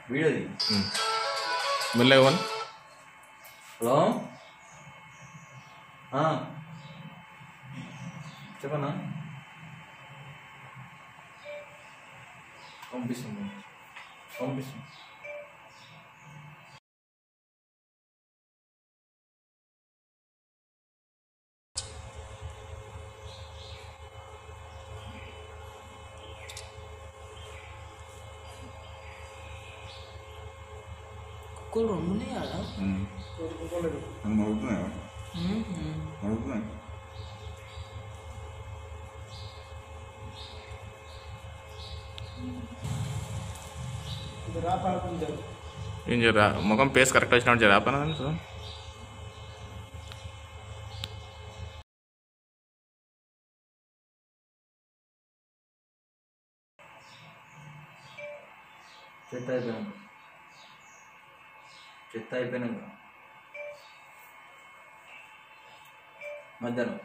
వీడియోది మెల్లగా పోను. హలో ఆ. చెప్పనా పంపిస్తుంది పంపిస్తుంది కుక్కలు రెండు ఉన్నాయా అది మరుగుతున్నాయా మరుగుతున్నాయి ఏం జరా ముఖం పేస్ కరెక్ట్ వచ్చినట్టు జరా పని సో చెత్త అయిపోయినాక చెత్త అయిపోయినాక మధ్యాహ్నం